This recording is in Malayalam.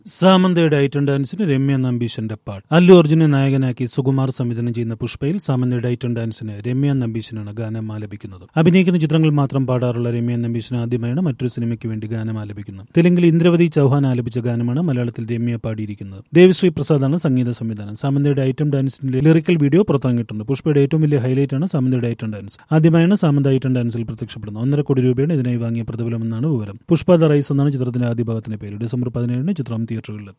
സാമന്തയുടെ ഐറ്റം ഡാൻസിന് രമ്യ നമ്പീശന്റെ പാട്ട് അല്ലു അർജുനെ നായകനാക്കി സുകുമാർ സംവിധാനം ചെയ്യുന്ന പുഷ്പയിൽ സാമന്തയുടെ ഐറ്റം ഡാൻസിന് രമ്യ നമ്പീശനാണ് ഗാനം ആലപിക്കുന്നത് അഭിനയിക്കുന്ന ചിത്രങ്ങൾ മാത്രം പാടാറുള്ള രമ്യ നമ്പീശൻ ആദ്യമായാണ് മറ്റൊരു സിനിമയ്ക്ക് വേണ്ടി ഗാനം ആലപിക്കുന്നത് തെലുങ്കിൽ ഇന്ദ്രവതി ചൌഹാൻ ആലപിച്ച ഗാനമാണ് മലയാളത്തിൽ രമ്യ പാടിയിരിക്കുന്നത് ദേവിശ്രീ പ്രസാദാണ് സംഗീത സംവിധാനം സാമന്തയുടെ ഐറ്റം ഡാൻസിന്റെ ലിറിക്കൽ വീഡിയോ പുറത്തിറങ്ങിയിട്ടുണ്ട് പുഷ്പയുടെ ഏറ്റവും വലിയ ഹൈലൈറ്റ് ആണ് സാമന്തയുടെ ഐറ്റം ഡാൻസ് ആദ്യമായാണ് സാമന്ത ഐറ്റം ഡാൻസിൽ പ്രത്യക്ഷപ്പെടുന്നത് ഒന്നര കോടി രൂപയാണ് ഇതിനായി വാങ്ങിയ പ്രതിഫലമെന്നാണ് വിവരം പുഷ്പ ദ റൈസ് എന്നാണ് ചിത്രത്തിന്റെ ആദ്യ ഭാഗത്തിന്റെ പേര് ഡിസംബർ പതിനേഴിന് ചിത്രം തിയേറ്ററുകളിൽ